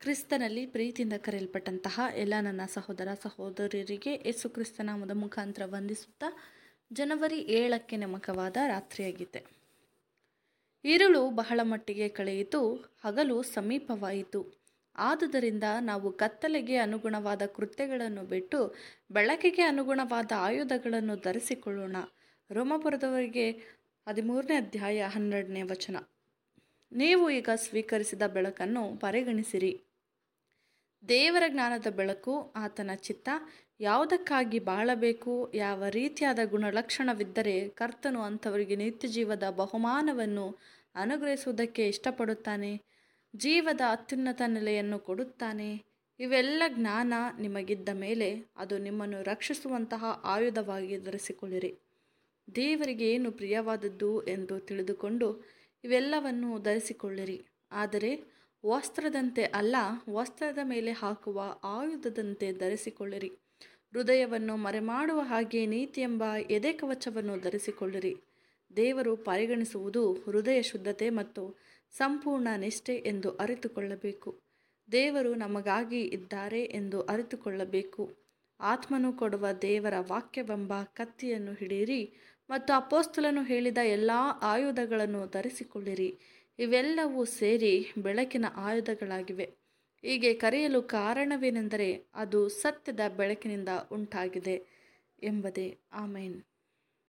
ಕ್ರಿಸ್ತನಲ್ಲಿ ಪ್ರೀತಿಯಿಂದ ಕರೆಯಲ್ಪಟ್ಟಂತಹ ಎಲ್ಲ ನನ್ನ ಸಹೋದರ ಸಹೋದರರಿಗೆ ಯೇಸು ಕ್ರಿಸ್ತ ನಾಮದ ಮುಖಾಂತರ ವಂದಿಸುತ್ತಾ ಜನವರಿ ಏಳಕ್ಕೆ ನೇಮಕವಾದ ರಾತ್ರಿಯಾಗಿದೆ ഇരുಳು ಬಹಳ ಮಟ್ಟಿಗೆ ಕಳೆಯಿತು ಹಗಲು ಸಮೀಪವಾಯಿತು ಆದುದರಿಂದ ನಾವು ಕತ್ತಲೆಗೆ ಅನುಗುಣವಾದ ಕೃತ್ಯಗಳನ್ನು ಬಿಟ್ಟು ಬೆಳಕಿಗೆ ಅನುಗುಣವಾದ ಆಯುಧಗಳನ್ನು ಧರಿಸಿಕೊಳ್ಳೋಣ ರೋಮಪುರದವರಿಗೆ ಹದಿಮೂರನೇ ಅಧ್ಯಾಯ ಹನ್ನೆರಡನೇ ವಚನ ನೀವು ಈಗ ಸ್ವೀಕರಿಸಿದ ಬೆಳಕನ್ನು ಪರಿಗಣಿಸಿರಿ ದೇವರ ಜ್ಞಾನದ ಬೆಳಕು ಆತನ ಚಿತ್ತ ಯಾವುದಕ್ಕಾಗಿ ಬಾಳಬೇಕು ಯಾವ ರೀತಿಯಾದ ಗುಣಲಕ್ಷಣವಿದ್ದರೆ ಕರ್ತನು ಅಂಥವರಿಗೆ ನಿತ್ಯ ಜೀವದ ಬಹುಮಾನವನ್ನು ಅನುಗ್ರಹಿಸುವುದಕ್ಕೆ ಇಷ್ಟಪಡುತ್ತಾನೆ ಜೀವದ ಅತ್ಯುನ್ನತ ನೆಲೆಯನ್ನು ಕೊಡುತ್ತಾನೆ ಇವೆಲ್ಲ ಜ್ಞಾನ ನಿಮಗಿದ್ದ ಮೇಲೆ ಅದು ನಿಮ್ಮನ್ನು ರಕ್ಷಿಸುವಂತಹ ಆಯುಧವಾಗಿ ಧರಿಸಿಕೊಳ್ಳಿರಿ ದೇವರಿಗೆ ಏನು ಪ್ರಿಯವಾದದ್ದು ಎಂದು ತಿಳಿದುಕೊಂಡು ಇವೆಲ್ಲವನ್ನು ಧರಿಸಿಕೊಳ್ಳಿರಿ ಆದರೆ ವಸ್ತ್ರದಂತೆ ಅಲ್ಲ ವಸ್ತ್ರದ ಮೇಲೆ ಹಾಕುವ ಆಯುಧದಂತೆ ಧರಿಸಿಕೊಳ್ಳಿರಿ ಹೃದಯವನ್ನು ಮರೆಮಾಡುವ ಹಾಗೆ ನೀತಿ ಎಂಬ ಎದೆ ಕವಚವನ್ನು ಧರಿಸಿಕೊಳ್ಳಿರಿ ದೇವರು ಪರಿಗಣಿಸುವುದು ಹೃದಯ ಶುದ್ಧತೆ ಮತ್ತು ಸಂಪೂರ್ಣ ನಿಷ್ಠೆ ಎಂದು ಅರಿತುಕೊಳ್ಳಬೇಕು ದೇವರು ನಮಗಾಗಿ ಇದ್ದಾರೆ ಎಂದು ಅರಿತುಕೊಳ್ಳಬೇಕು ಆತ್ಮನು ಕೊಡುವ ದೇವರ ವಾಕ್ಯವೆಂಬ ಕತ್ತಿಯನ್ನು ಹಿಡಿಯಿರಿ ಮತ್ತು ಅಪೋಸ್ತಲನು ಹೇಳಿದ ಎಲ್ಲ ಆಯುಧಗಳನ್ನು ಧರಿಸಿಕೊಳ್ಳಿರಿ ಇವೆಲ್ಲವೂ ಸೇರಿ ಬೆಳಕಿನ ಆಯುಧಗಳಾಗಿವೆ ಹೀಗೆ ಕರೆಯಲು ಕಾರಣವೇನೆಂದರೆ ಅದು ಸತ್ಯದ ಬೆಳಕಿನಿಂದ ಉಂಟಾಗಿದೆ ಎಂಬುದೇ ಆಮೇನ್